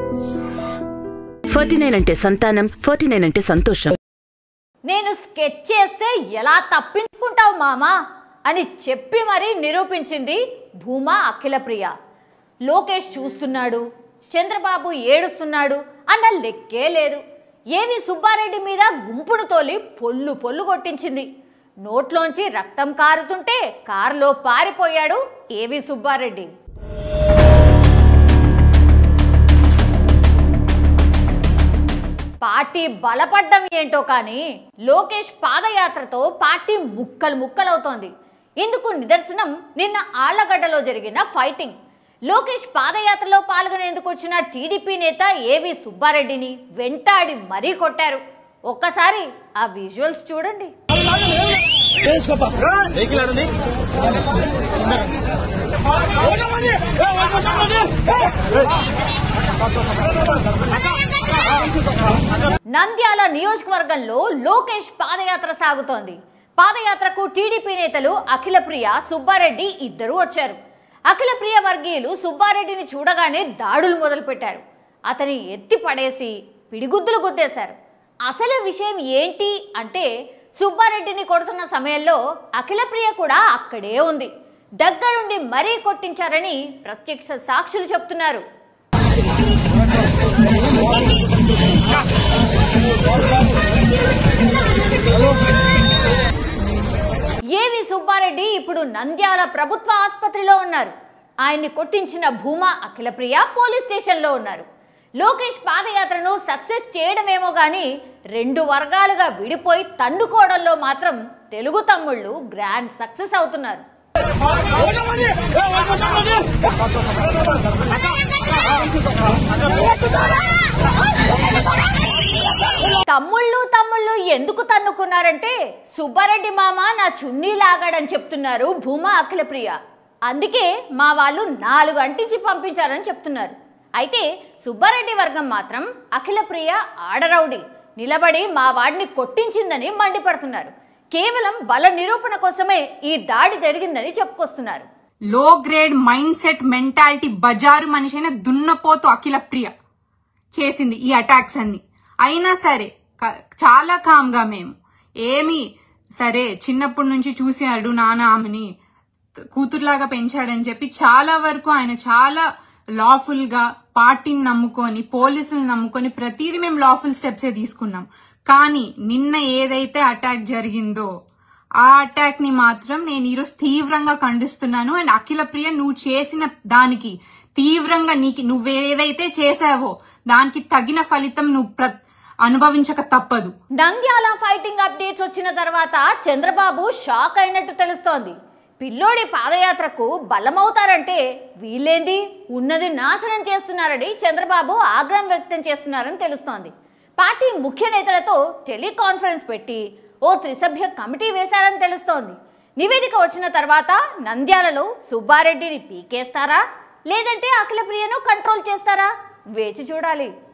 forty nine అంటే సంతానం forty nine అంటే సంతోషం నేను స్కెచ్ చేస్తే ఎలా తప్పించుకుంటావు మామా అని చెప్పి మరీ నిరూపించింది భూమా అఖిలప్రియ లోకేష్ చూస్తున్నాడు చంద్రబాబు ఏడుస్తున్నాడు అన్న లెక్కే లేదు ఏవి సుబ్బారెడ్డి మీద గుంపును తోలి పొల్లు పొల్లు కొట్టించింది నోట్లోంచి రక్తం కారుతుంటే కారులో పారిపోయాడు ఏవి సుబ్బారెడ్డి పార్టీ బలపడ్డం ఏంటో కానీ లోకేష్ పాదయాత్రతో పార్టీ ముక్కలు ముక్కలవుతోంది ఇందుకు నిదర్శనం నిన్న ఆళ్లగడ్డలో జరిగిన ఫైటింగ్ లోకేష్ పాదయాత్రలో పాల్గొనేందుకు వచ్చిన టీడీపీ నేత ఏవి సుబ్బారెడ్డిని వెంటాడి మరీ కొట్టారు ఒక్కసారి ఆ విజువల్స్ చూడండి నంద్యాల నియోజకవర్గంలో లోకేష్ పాదయాత్ర సాగుతోంది పాదయాత్రకు టీడీపీ నేతలు అఖిలప్రియ సుబ్బారెడ్డి ఇద్దరూ వచ్చారు అఖిలప్రియ వర్గీయులు సుబ్బారెడ్డిని చూడగానే దాడులు మొదలుపెట్టారు అతని ఎత్తి పడేసి పిడిగుద్దులు గుద్దేశారు అసలు విషయం ఏంటి అంటే సుబ్బారెడ్డిని కొడుతున్న సమయంలో అఖిలప్రియ కూడా అక్కడే ఉంది దగ్గరుండి మరీ కొట్టించారని ప్రత్యక్ష సాక్షులు చెప్తున్నారు ఏవి సుబ్బారెడ్డి ఇప్పుడు నంద్యాల ప్రభుత్వ ఆసుపత్రిలో ఉన్నారు ఆయన్ని కొట్టించిన భూమా అఖిలప్రియ పోలీస్ స్టేషన్లో ఉన్నారు లోకేష్ పాదయాత్రను సక్సెస్ చేయడమేమో కానీ రెండు వర్గాలుగా విడిపోయి తండుకోవడంలో మాత్రం తెలుగు తమ్ముళ్ళు గ్రాండ్ సక్సెస్ అవుతున్నారు తమ్ముళ్ళు తమ్ముళ్ళు ఎందుకు తన్నుకున్నారంటే సుబ్బారెడ్డి మామ నా చున్నీ లాగాడని చెప్తున్నారు భూమా అఖిలప్రియ అందుకే మా వాళ్ళు నాలుగు అంటించి పంపించారని చెప్తున్నారు అయితే సుబ్బారెడ్డి వర్గం మాత్రం అఖిలప్రియ ఆడరౌడి నిలబడి మా వాడిని కొట్టించిందని మండిపడుతున్నారు కేవలం బల నిరూపణ కోసమే ఈ దాడి జరిగిందని చెప్పుకొస్తున్నారు లో గ్రేడ్ మైండ్ సెట్ మెంటాలిటీ బజారు మనిషి అయిన దున్నపోతు అఖిల ప్రియ చేసింది ఈ అటాక్స్ అన్ని అయినా సరే క- చాలా కామ్ గా మేము ఏమి సరే చిన్నప్పటి నుంచి చూసాడు నాన్న ఆమెని కూతురులాగా పెంచాడని చెప్పి చాలా వరకు ఆయన చాలా లాఫుల్ గా పార్టీని నమ్ముకొని పోలీసులు నమ్ముకొని ప్రతిదీ మేము లాఫుల్ స్టెప్సే తీసుకున్నాం కానీ నిన్న ఏదైతే అటాక్ జరిగిందో ఆ అటాక్ ని మాత్రం నేను ఈరోజు తీవ్రంగా ఖండిస్తున్నాను అండ్ అఖిల ప్రియ నువ్వు చేసిన దానికి తీవ్రంగా నీకు నువ్వేదైతే చేసావో దానికి తగిన ఫలితం నువ్వు ప్ర- అనుభవించక తప్పదు నంద్యాల ఫైటింగ్ అప్డేట్స్ వచ్చిన తర్వాత చంద్రబాబు షాక్ అయినట్టు తెలుస్తోంది పిల్లోడి పాదయాత్రకు బలమవుతారంటే వీళ్ళేంది ఉన్నది నాశనం చేస్తున్నారని చంద్రబాబు ఆగ్రహం వ్యక్తం చేస్తున్నారని తెలుస్తోంది పార్టీ ముఖ్య నేతలతో టెలికాన్ఫరెన్స్ పెట్టి ఓ త్రిసభ్య కమిటీ వేశారని తెలుస్తోంది నివేదిక వచ్చిన తర్వాత నంద్యాలలో సుబ్బారెడ్డిని పీకేస్తారా లేదంటే అఖిలప్రియను కంట్రోల్ చేస్తారా వేచి చూడాలి